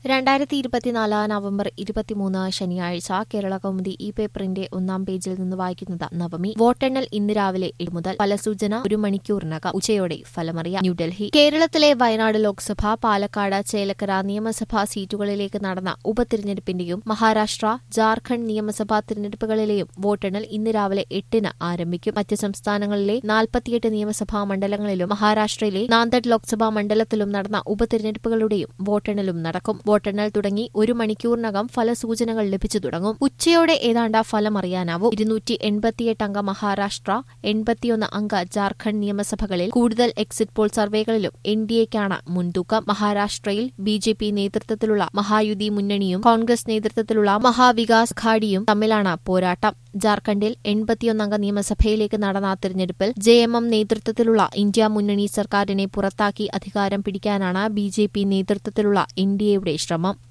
രണ്ടായിരത്തി ഇരുപത്തിനാല് നവംബർ ഇരുപത്തിമൂന്ന് ശനിയാഴ്ച കേരള കൗമുദി ഈ പേപ്പറിന്റെ ഒന്നാം പേജിൽ നിന്ന് വായിക്കുന്നത് നവമി വോട്ടെണ്ണൽ ഇന്ന് രാവിലെ ഏഴ് മുതൽ ഫലസൂചന ഒരു മണിക്കൂറിനകം ഉച്ചയോടെ ഫലമറിയാം ന്യൂഡൽഹി കേരളത്തിലെ വയനാട് ലോക്സഭ പാലക്കാട് ചേലക്കര നിയമസഭാ സീറ്റുകളിലേക്ക് നടന്ന ഉപതിരഞ്ഞെടുപ്പിന്റെയും മഹാരാഷ്ട്ര ജാർഖണ്ഡ് നിയമസഭാ തിരഞ്ഞെടുപ്പുകളിലെയും വോട്ടെണ്ണൽ ഇന്ന് രാവിലെ എട്ടിന് ആരംഭിക്കും മറ്റ് സംസ്ഥാനങ്ങളിലെ നാൽപ്പത്തിയെട്ട് നിയമസഭാ മണ്ഡലങ്ങളിലും മഹാരാഷ്ട്രയിലെ നാന്ദഡ് ലോക്സഭാ മണ്ഡലത്തിലും നടന്ന ഉപതിരഞ്ഞെടുപ്പുകളുടെയും വോട്ടെണ്ണലും നടക്കും വോട്ടെണ്ണൽ തുടങ്ങി ഒരു മണിക്കൂറിനകം ഫലസൂചനകൾ ലഭിച്ചു തുടങ്ങും ഉച്ചയോടെ ഏതാണ്ട് ഫലം അറിയാനാവും ഇരുന്നൂറ്റി എൺപത്തിയെട്ട് അംഗ മഹാരാഷ്ട്ര എൺപത്തിയൊന്ന് അംഗ ജാർഖണ്ഡ് നിയമസഭകളിൽ കൂടുതൽ എക്സിറ്റ് പോൾ സർവേകളിലും എൻ ഡി എക്കാണ് മുൻതൂക്കം മഹാരാഷ്ട്രയിൽ ബി ജെ പി നേതൃത്വത്തിലുള്ള മഹായുതി മുന്നണിയും കോൺഗ്രസ് നേതൃത്വത്തിലുള്ള മഹാവികാസ് ഘാഡിയും തമ്മിലാണ് പോരാട്ടം ജാർഖണ്ഡിൽ എൺപത്തിയൊന്നംഗ നിയമസഭയിലേക്ക് നടന്ന തിരഞ്ഞെടുപ്പിൽ ജെ എം എം നേതൃത്വത്തിലുള്ള ഇന്ത്യ മുന്നണി സർക്കാരിനെ പുറത്താക്കി അധികാരം പിടിക്കാനാണ് ബി ജെ പി നേതൃത്വത്തിലുള്ള എൻ ഡി എയുടെ ശ്രമം